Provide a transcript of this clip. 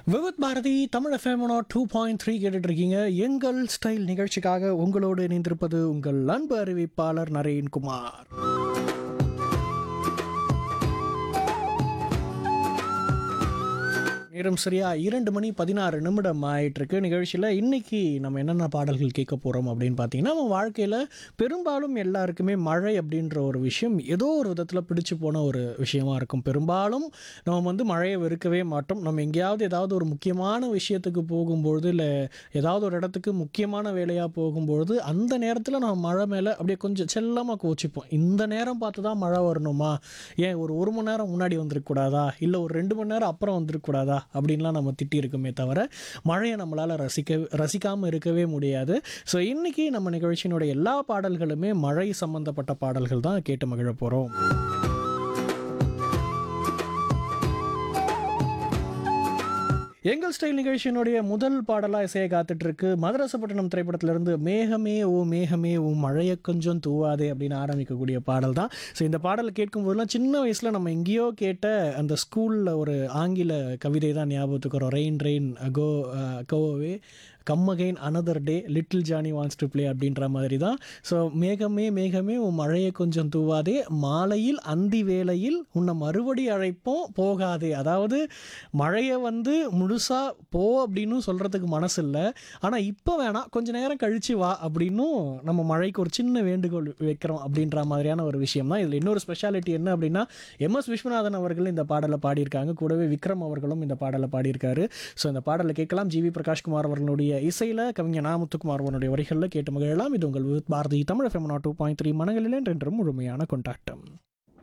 விவித் பாரதி தமிழ் எஃப்எம்னோ two point three கேட்டுட்டு இருக்கீங்க எங்கள் ஸ்டைல் நிகழ்ச்சிக்காக உங்களோடு இணைந்திருப்பது உங்கள் அன்பு அறிவிப்பாளர் நரேன்குமார் நேரம் சரியா இரண்டு மணி பதினாறு நிமிடம் ஆயிட்டு இருக்கு நிகழ்ச்சியில் இன்னைக்கு நம்ம என்னென்ன பாடல்கள் கேட்க போகிறோம் அப்படின்னு பார்த்தீங்கன்னா நம்ம வாழ்க்கையில் பெரும்பாலும் எல்லாருக்குமே மழை அப்படின்ற ஒரு விஷயம் ஏதோ ஒரு விதத்தில் பிடிச்சு போன ஒரு விஷயமா இருக்கும் பெரும்பாலும் நம்ம வந்து மழையை வெறுக்கவே மாட்டோம் நம்ம எங்கேயாவது ஏதாவது ஒரு முக்கியமான விஷயத்துக்கு போகும்பொழுது இல்லை ஏதாவது ஒரு இடத்துக்கு முக்கியமான வேலையாக போகும்பொழுது அந்த நேரத்தில் நம்ம மழை மேலே அப்படியே கொஞ்சம் செல்லமாக கோச்சிப்போம் இந்த நேரம் பார்த்து தான் மழை வரணுமா ஏன் ஒரு ஒரு மணி நேரம் முன்னாடி வந்திருக்கக்கூடாதா இல்லை ஒரு ரெண்டு மணி நேரம் அப்புறம் வந்திருக்கக்கூடாதா அப்படின்லாம் நம்ம திட்டி இருக்கோமே தவிர மழையை நம்மளால் ரசிக்க ரசிக்காமல் இருக்கவே முடியாது ஸோ இன்றைக்கி நம்ம நிகழ்ச்சியினுடைய எல்லா பாடல்களுமே மழை சம்மந்தப்பட்ட பாடல்கள் தான் கேட்டு மகிழ போகிறோம் எங்கள் ஸ்டைல் நிகழ்ச்சியினுடைய முதல் பாடலாக இசையை காத்துட்டு இருக்கு மதரசப்பட்டினம் திரைப்படத்திலிருந்து மேகமே ஓ மேகமே ஓ மழையை கொஞ்சம் தூவாதே அப்படின்னு ஆரம்பிக்கக்கூடிய பாடல் தான் ஸோ இந்த பாடல் கேட்கும்போதெல்லாம் சின்ன வயசில் நம்ம எங்கேயோ கேட்ட அந்த ஸ்கூலில் ஒரு ஆங்கில கவிதை தான் ஞாபகத்துக்கு வரும் rain rain go go away come again another day little Johnny wants to play அப்படின்ற மாதிரி தான் ஸோ மேகமே மேகமே உன் மழையை கொஞ்சம் தூவாதே மாலையில் அந்தி வேளையில் உன்னை மறுபடி அழைப்போம் போகாதே அதாவது மழையை வந்து முழுசாக போ அப்படின்னு சொல்கிறதுக்கு மனசு இல்லை ஆனால் இப்போ வேணாம் கொஞ்ச நேரம் கழித்து வா அப்படின்னும் நம்ம மழைக்கு ஒரு சின்ன வேண்டுகோள் வைக்கிறோம் அப்படின்ற மாதிரியான ஒரு விஷயம் தான் இதில் இன்னொரு ஸ்பெஷாலிட்டி என்ன அப்படின்னா எம்எஸ் விஸ்வநாதன் அவர்கள் இந்த பாடலை பாடியிருக்காங்க கூடவே விக்ரம் அவர்களும் இந்த பாடலை பாடியிருக்காரு ஸோ இந்த பாடலை கேட்கலாம் ஜிவி பிரகாஷ்குமார் அவர்களுடைய இசையில் கவிஞர் நா முத்துக்குமார் அவருடைய வரிகளில் கேட்டு மகிழலாம் இது உங்கள் Bharati Tamil FM two point three மனங்களில் என்றென்றும் முழுமையான கொண்டாட்டம்